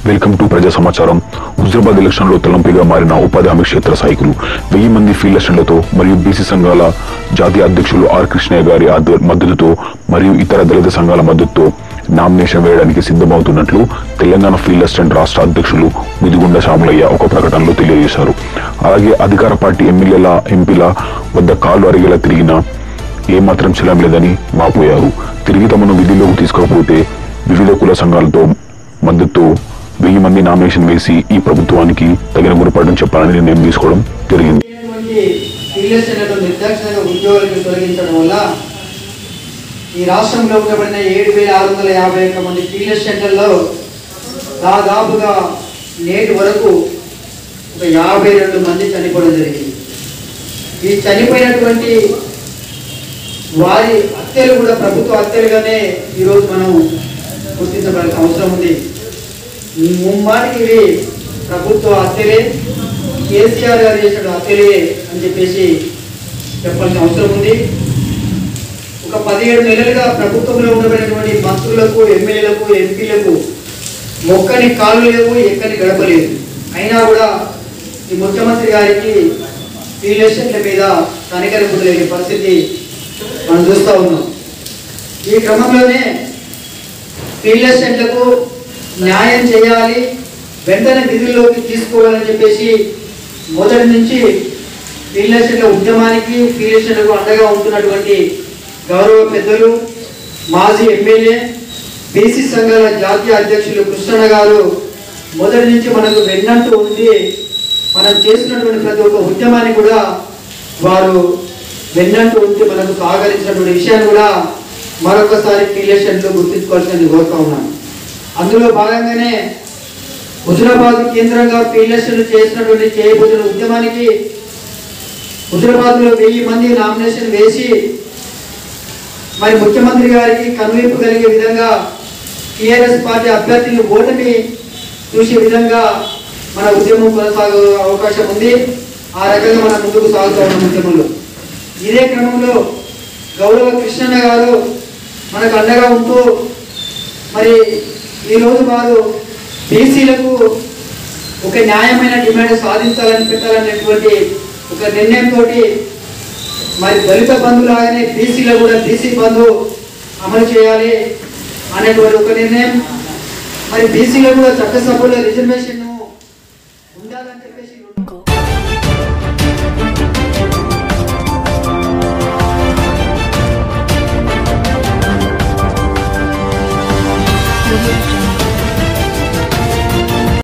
welcome to ప్రజా సమాచారం Huzurabad election లో తలంపిగా మారిన ఉపాధి హామీ క్షేత్ర సైకులు వెయ్యి మంది ఫీల్డ్ అసిస్టెంట్లతో మరియు బీసీ సంఘాల జాతీయ అధ్యక్షులు ఆర్ కృష్ణయ్య గారి ఆధ్వ- మద్దతుతో మరియు ఇతర దళిత సంఘాల మద్దతుతో నామినేషన్ వేయడానికి సిద్ధమవుతున్నట్లు తెలంగాణ ఫీల్డ్ అసిస్టెంట్ రాష్ట్ర అధ్యక్షులు ముదిగుండ శ్యామలయ్య ఒక ప్రకటనలో తెలియజేశారు అలాగే అధికార పార్టీ ఎమ్మెల్యేల ఎంపీల వద్ద కాలు అరిగేలా తిరిగిన ఏమాత్రం చలం లేదని వాపోయారు తిరిగి తమను విధిలోకి తీసుకోకపోతే వివిధ కుల సంఘాలతో మద్దతు వెయ్యి మంది నామినేషన్ వేసి ఈ ప్రభుత్వానికి తగిన గుణపాఠం చెప్పాలని నిర్ణయం తీసుకోవడం జరిగింది లేనటువంటి పీఎస్ఎన్లను నిర్దాక్షిణంగా ఉద్యోగులకు తొలగించడం వల్ల ఈ రాష్ట్రంలో ఉండబడిన ఏడు వేల ఆరు వందల యాభై ఒక్క మంది పీఎస్ సెంటర్లో దాదాపుగా నేటి వరకు ఒక యాభై రెండు మంది చనిపోవడం జరిగింది ఈ చనిపోయినటువంటి వారి హత్యలు కూడా ప్రభుత్వ హత్యలుగానే ఈరోజు మనం గుర్తించబడాల్సిన అవసరం ఉంది ముమ్మాటికి ఇవి ప్రభుత్వ హత్యలే కేసీఆర్ గారు చేసిన హత్యలే అని చెప్పేసి చెప్పాల్సిన అవసరం ఉంది ఒక పదిహేడు నెలలుగా ప్రభుత్వంలో ఉండబడినటువంటి మంత్రులకు ఎమ్మెల్యేలకు ఎంపీలకు మొక్కని కాళ్ళు లేవు ఎక్కని గడప లేదు అయినా కూడా ఈ ముఖ్యమంత్రి గారికి రిలేషన్ల మీద కనికరింపు లేని పరిస్థితి మనం చూస్తూ ఉన్నాం ఈ క్రమంలోనే రిలేషన్లకు న్యాయం చేయాలి వెంటనే విధుల్లోకి తీసుకోవాలని చెప్పేసి మొదటి నుంచి రిలేషన్ల ఉద్యమానికి రిలేషన్లకు అండగా ఉంటున్నటువంటి గౌరవ పెద్దలు మాజీ ఎమ్మెల్యే బీసీ సంఘాల జాతీయ అధ్యక్షులు కృష్ణన్న గారు మొదటి నుంచి మనకు వెన్నంటూ ఉంది మనం చేసినటువంటి ప్రతి ఒక్క ఉద్యమాన్ని కూడా వారు వెన్నంటూ ఉంటే మనకు సహకరించినటువంటి విషయాన్ని కూడా మరొకసారి రిలేషన్లో గుర్తించుకోవాల్సింది కోరుతా ఉన్నాను అందులో భాగంగానే హుజరాబాద్ కేంద్రంగా పీఎల్ఎస్లు చేసినటువంటి చేయబోతున్న ఉద్యమానికి హుజరాబాద్ లో వెయ్యి మంది నామినేషన్ వేసి మరి ముఖ్యమంత్రి గారికి కనువిప్పు కలిగే విధంగా టిఆర్ఎస్ పార్టీ అభ్యర్థిని ఓటమి చూసే విధంగా మన ఉద్యమం కొనసాగే అవకాశం ఉంది ఆ రకంగా మనం ముందుకు సాగుతూ ఉన్నాం ఉద్యమంలో ఇదే క్రమంలో గౌరవ కృష్ణన్న గారు మనకు అండగా ఉంటూ మరి ఈరోజు వారు బీసీలకు ఒక న్యాయమైన డిమాండ్ సాధించాలని పెట్టాలనేటువంటి ఒక నిర్ణయంతో మరి దళిత బంధు లాగానే బీసీలో కూడా బీసీ బంధు అమలు చేయాలి అనేటువంటి ఒక నిర్ణయం మరి బీసీలో కూడా చట్టసభలో రిజర్వేషన్